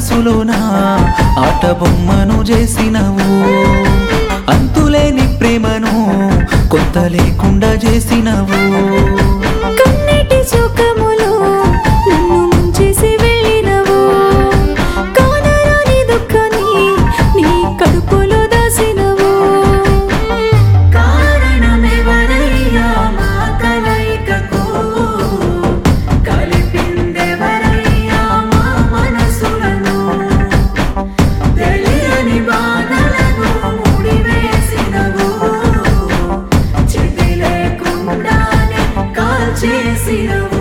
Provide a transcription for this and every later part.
మనసులోన ఆట బొమ్మను చేసినవు అంతులేని ప్రేమను కొంత లేకుండా చేసినవు కన్నీటి శోకములో నన్ను ముంచేసి వెళ్ళినవు కానరాని దుఃఖాన్ని నీ కడుపులో దాసినవు కారణమెవరయ్యా మా కలయికకు కలిపిందెవరయ్యా మా మనసులను తెలియని బాధలను ముడివేసినవు చితి లేకుండానే కాల్చేసినవు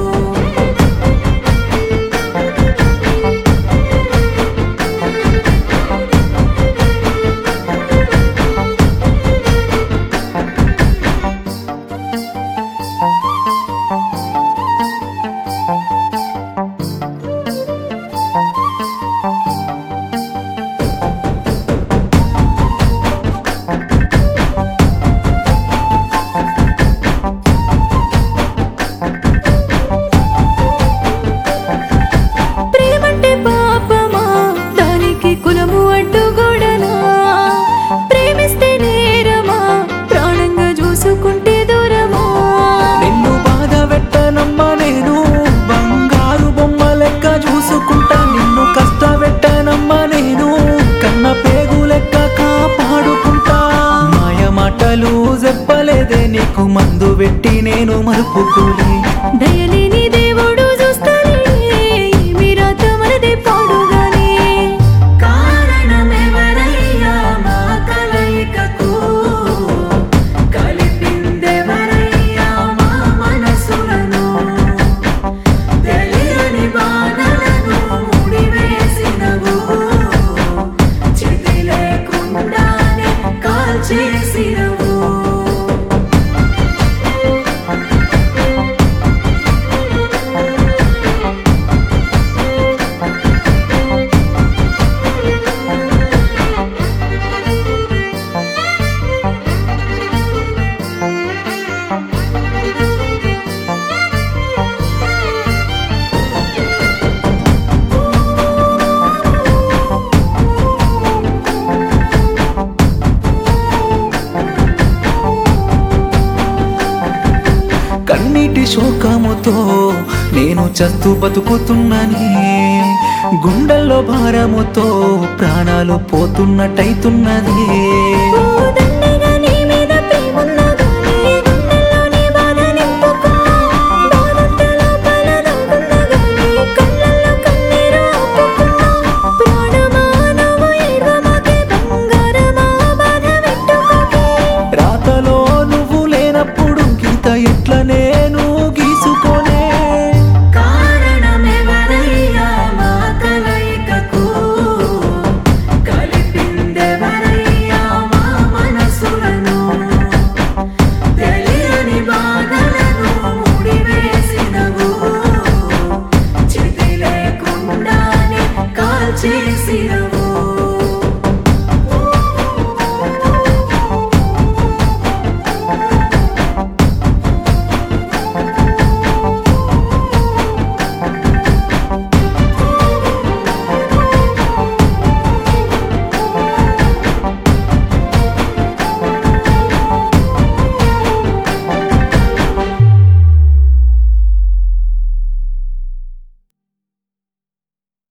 ప్రేమంటే పాపమా దానికి కులము అడ్డుగోడనా ప్రేమిస్తే నేరమా ప్రాణంగా చూసుకుంటే దూరమా నిన్ను బాధ పెట్టనమ్మా నేను బంగారు బొమ్మ లెక్క చూసుకుంటా నిన్ను కష్టపెట్టనమ్మా నేను కన్న పేగు లెక్క కాపాడుకుంటా మాయ మాటలు చెప్పలేదే నీకు మందు పెట్టి నేను మలుపుకోలే దయలేని దేవుడు చూస్తానే ఏమి రాత మనదే పాడుగానే కారణమెవరయ్యా మా కలయికకు కలిపిందెవరయ్యా మా మనసులను తెలియని బాధలను ముడివేసినవు చితి లేకుండానే కాల్చేసినవు కన్నీటి శోకముతో నేను చస్తూ బతుకుతున్నానే గుండెల్లో భారముతో ప్రాణాలు పోతున్నట్టయితున్నది ఓ